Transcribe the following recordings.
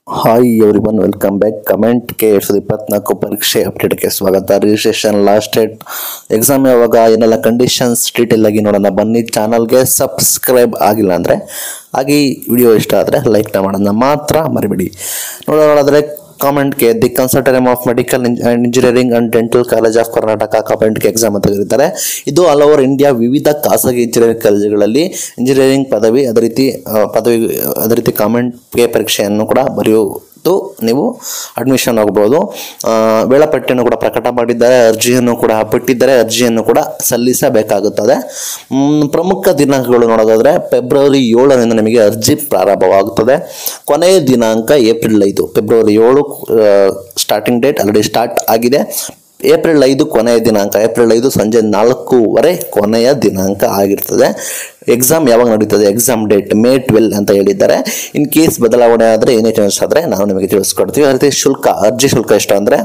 hi everyone welcome back ಕಮೆಂಟ್ಗೆ ಎರಡು ಸಾವಿರದ ಇಪ್ಪತ್ನಾಲ್ಕು ಪರೀಕ್ಷೆ ಅಪ್ಡೇಟ್ಗೆ ಸ್ವಾಗತ ರಿಜಿಸ್ಟ್ರೇಷನ್ ಲಾಸ್ಟ್ ಡೇಟ್ ಎಕ್ಸಾಮ್ ಯಾವಾಗ ಏನೆಲ್ಲ ಕಂಡೀಷನ್ಸ್ ಡೀಟೇಲ್ ಆಗಿ ನೋಡೋಣ ಬನ್ನಿ ಚಾನಲ್ಗೆ ಸಬ್ಸ್ಕ್ರೈಬ್ ಆಗಿಲ್ಲ ಅಂದರೆ ಹಾಗೆ ಈ ವಿಡಿಯೋ ಇಷ್ಟ ಆದರೆ ಲೈಕ್ನ ಮಾಡೋದನ್ನ ಮಾತ್ರ ಮರಿಬೇಡಿ ನೋಡೋದಾದರೆ ಕಾಮೆಂಟ್ಗೆ the consortium of medical engineering and dental college of Karnataka ಕಾಮೆಂಟ್ಗೆ ಎಕ್ಸಾಮ್ ಅಂತ ಕರೀತಾರೆ ಇದು ಆಲ್ ಓವರ್ ಇಂಡಿಯಾ ವಿವಿಧ ಖಾಸಗಿ ಇಂಜಿನಿಯರಿಂಗ್ ಕಾಲೇಜುಗಳಲ್ಲಿ ಇಂಜಿನಿಯರಿಂಗ್ ಪದವಿ ಅದೇ ರೀತಿ ಆ, ಪದವಿ ಅದೇ ರೀತಿ ಕಾಮೆಂಟ್ಗೆ ಪರೀಕ್ಷೆಯನ್ನು ಕೂಡ ಬರೆಯುವುದು ನೀವು ಅಡ್ಮಿಷನ್ ಆಗ್ಬೋದು ಆ, ವೇಳಾಪಟ್ಟಿಯನ್ನು ಕೂಡ ಪ್ರಕಟ ಮಾಡಿದ್ದಾರೆ ಅರ್ಜಿಯನ್ನು ಕೂಡ ಬಿಟ್ಟಿದ್ದಾರೆ ಅರ್ಜಿಯನ್ನು ಕೂಡ ಸಲ್ಲಿಸಬೇಕಾಗುತ್ತದೆ ಮ್, ಪ್ರಮುಖ ದಿನಾಂಕಗಳು ನೋಡೋದಾದ್ರೆ ಫೆಬ್ರವರಿ ಏಳರಿಂದ ನಿಮಗೆ ಅರ್ಜಿ ಪ್ರಾರಂಭವಾಗುತ್ತದೆ ಕೊನೆಯ ದಿನಾಂಕ ಏಪ್ರಿಲ್ ಐದು ಫೆಬ್ರವರಿ ಏಳು ಸ್ಟಾರ್ಟಿಂಗ್ ಡೇಟ್ ಆಲ್ರೆಡಿ ಸ್ಟಾರ್ಟ್ ಆಗಿದೆ ಏಪ್ರಿಲ್ ಐದು ಕೊನೆಯ ದಿನಾಂಕ ಏಪ್ರಿಲ್ ಐದು ಸಂಜೆ ನಾಲ್ಕೂವರೆ ಕೊನೆಯ ದಿನಾಂಕ ಆಗಿರ್ತದೆ ಎಕ್ಸಾಮ್ ಯಾವಾಗ ನಡೀತದೆ ಎಕ್ಸಾಮ್ ಡೇಟ್ ಮೇ ಟ್ವೆಲ್ ಅಂತ ಹೇಳಿದ್ದಾರೆ ಇನ್ ಕೇಸ್ ಬದಲಾವಣೆ ಆದರೆ ಏನೇ ಚೇಂಜಸ್ ಆದರೆ ನಾವು ನಿಮಗೆ ತಿಳಿಸ್ಕೊಡ್ತೀವಿ ಅದೇ ರೀತಿ ಶುಲ್ಕ ಅರ್ಜಿ ಶುಲ್ಕ ಎಷ್ಟು ಅಂದರೆ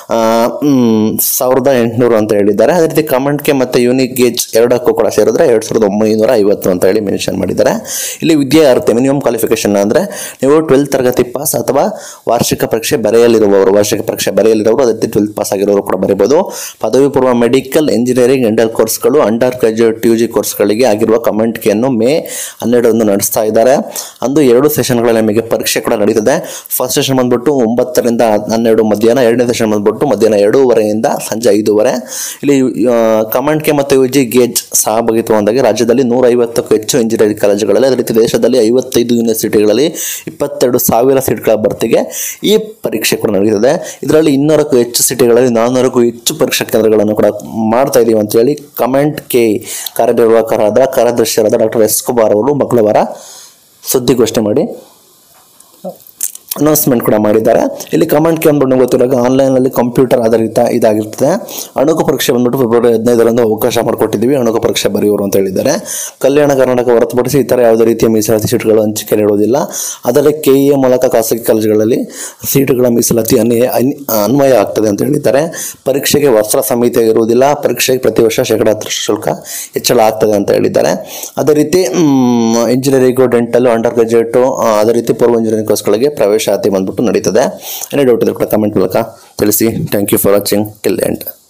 ಸಾವಿರದ ಎಂಟುನೂರು ಅಂತ ಹೇಳಿದ್ದಾರೆ ಅದೇ ರೀತಿ ಕಮೆಂಟ್ಗೆ ಮತ್ತು ಯೂನಿಕ್ ಗೇಜ್ ಎರಡಕ್ಕೂ ಕೂಡ ಸೇರಿದ್ರೆ ಎರಡು ಸಾವಿರದ ಒಂಬೈನೂರ ಐವತ್ತು ಅಂತ ಹೇಳಿ ಮೆನ್ಷನ್ ಮಾಡಿದ್ದಾರೆ ಇಲ್ಲಿ ವಿದ್ಯಾರ್ಥಿ ಮಿನಿಮಮ್ ಕ್ವಾಲಿಫಿಕೇಶನ್ ಅಂದರೆ ನೀವು ಟ್ವೆಲ್ತ್ ತರಗತಿ ಪಾಸ್ ಅಥವಾ ವಾರ್ಷಿಕ ಪರೀಕ್ಷೆ ಬರೆಯಲಿರುವವರು ವಾರ್ಷಿಕ ಪರೀಕ್ಷೆ ಬರೆಯಲಿರುವವರು ಅದೇ ರೀತಿ ಟ್ವೆಲ್ತ್ ಪಾಸ್ ಆಗಿರೋರು ಕೂಡ ಬರೀಬೋದು ಪದವಿ ಪೂರ್ವ ಮೆಡಿಕಲ್ ಇಂಜಿನಿಯರಿಂಗ್ ಎಂಡಲ್ ಕೋರ್ಸ್ಗಳು ಅಂಡರ್ ಗ್ರಾಜ್ಯುಯೇಟ್ ಯು ಜಿ ಕೋರ್ಸ್ಗಳಿಗೆ ಆಗಿರುವ ಕಮೆಂಟ್ಗೆಯನ್ನು ಮೇ ಹನ್ನೆರಡರಂದು ನಡೆಸ್ತಾ ಇದ್ದಾರೆ ಅಂದು ಎರಡು ಸೆಷನ್ಗಳಲ್ಲಿ ನಿಮಗೆ ಪರೀಕ್ಷೆ ಕೂಡ ನಡೀತದೆ ಫಸ್ಟ್ ಸೆಷನ್ ಬಂದ್ಬಿಟ್ಟು ಒಂಬತ್ತರಿಂದ ಹನ್ನೆರಡು ಮಧ್ಯಾಹ್ನ ಎರಡನೇ ಸೆಷನ್ ಬಂದ್ಬಿಟ್ಟು ಮಧ್ಯಾಹ್ನ ಎರಡೂವರೆಯಿಂದ ಸಂಜೆ ಐದೂವರೆ ಇಲ್ಲಿ ಕಮೆಂಟ್ಗೆ ಮತ್ತು ಯು ಜಿ ಗೇಜ್ ಸಹಭಾಗಿತ್ವವಾಗಿ ರಾಜ್ಯದಲ್ಲಿ ನೂರ ಐವತ್ತಕ್ಕೂ ಹೆಚ್ಚು ಇಂಜಿನಿಯರಿಂಗ್ ಕಾಲೇಜುಗಳಲ್ಲಿ ಅದೇ ರೀತಿ ದೇಶದಲ್ಲಿ ಐವತ್ತೈದು ಯೂನಿವರ್ಸಿಟಿಗಳಲ್ಲಿ ಇಪ್ಪತ್ತೆರಡು ಸಾವಿರ ಸೀಟ್ಗಳ ಭರ್ತಿಗೆ ಈ ಪರೀಕ್ಷೆ ಕೂಡ ನಡೀತದೆ ಇದರಲ್ಲಿ ಇನ್ನೂರಕ್ಕೂ ಹೆಚ್ಚು ಸಿಟಿಗಳಲ್ಲಿ ನಾನ್ನೂರಕ್ಕೂ ಹೆಚ್ಚು ಪರೀಕ್ಷಾ ಕೇಂದ್ರಗಳನ್ನು ಕೂಡ ಮಾಡ್ತಾ ಇದೀವಿ ಅಂತ ಹೇಳಿ ಕಮೆಂಟ್ ಕೆ ಕಾರ್ಯನಿರ್ವಾಹಕರಾದ ಕಾರ್ಯದರ್ಶಿಯಾದ ಡಾಕ್ಟರ್ ಎಸ್ ಕುಮಾರ್ ಅವರು ಮಂಗಳವಾರ ಸುದ್ದಿಗೋಷ್ಠಿ ಮಾಡಿ ಅನೌನ್ಸ್ಮೆಂಟ್ ಕೂಡ ಮಾಡಿದ್ದಾರೆ ಇಲ್ಲಿ ಕಮೆಂಟ್ ಬಂದ್ಬಿಟ್ಟು ಗೊತ್ತಿರುವಾಗ ಆನ್ಲೈನಲ್ಲಿ ಕಂಪ್ಯೂಟರ್ ಆಧಾರಿತ ಇದಾಗಿರ್ತದೆ ಅಣುಕು ಪರೀಕ್ಷೆ ಬಂದ್ಬಿಟ್ಟು ಫೆಬ್ರವರಿ ಹದಿನೈದರಂದು ಅವಕಾಶ ಮಾಡಿಕೊಟ್ಟಿದ್ದೀವಿ ಅಣುಕು ಪರೀಕ್ಷೆ ಬರೆಯುವರು ಅಂತ ಹೇಳಿದ್ದಾರೆ ಕಲ್ಯಾಣ ಕರ್ನಾಟಕ ಹೊರತುಪಡಿಸಿ ಇತರ ಯಾವುದೇ ರೀತಿಯ ಮೀಸಲಾತಿ ಸೀಟುಗಳು ಹಂಚಿಕೆ ನೀಡುವುದಿಲ್ಲ ಆದರೆ ಕೆ ಎ ಮೂಲಕ ಖಾಸಗಿ ಕಾಲೇಜುಗಳಲ್ಲಿ ಸೀಟುಗಳ ಮೀಸಲಾತಿ ಅನ್ವಯ ಅನ್- ಅನ್ವಯ ಆಗ್ತದೆ ಅಂತ ಹೇಳಿದ್ದಾರೆ ಪರೀಕ್ಷೆಗೆ ವಸ್ತ್ರ ಸಮಿತಿ ಇರುವುದಿಲ್ಲ ಪರೀಕ್ಷೆಗೆ ಪ್ರತಿ ವರ್ಷ ಶೇಕಡ ಹತ್ತರಷ್ಟು ಶುಲ್ಕ ಹೆಚ್ಚಳ ಆಗ್ತದೆ ಅಂತ ಹೇಳಿದ್ದಾರೆ ಅದೇ ರೀತಿ ಇಂಜಿನಿಯರಿಂಗು ಡೆಂಟಲ್ ಅಂಡರ್ ಗ್ರಾಜುಯೇಟು ಅದೇ ರೀತಿ ಪೂರ್ವ ಇಂಜಿನಿಯರಿಂಗ್ ಕೋರ್ಸ್ಗಳಿಗೆ ಪ್ರವೇಶಾತಿ ಬಂದ್ಬಿಟ್ಟು ನಡೀತದೆ ಏನೇ ಡೌಟ್ ಇದೆ ಕೂಡ ಕಮೆಂಟ್ ಮೂಲಕ ತಿಳಿಸಿ thank you for watching till end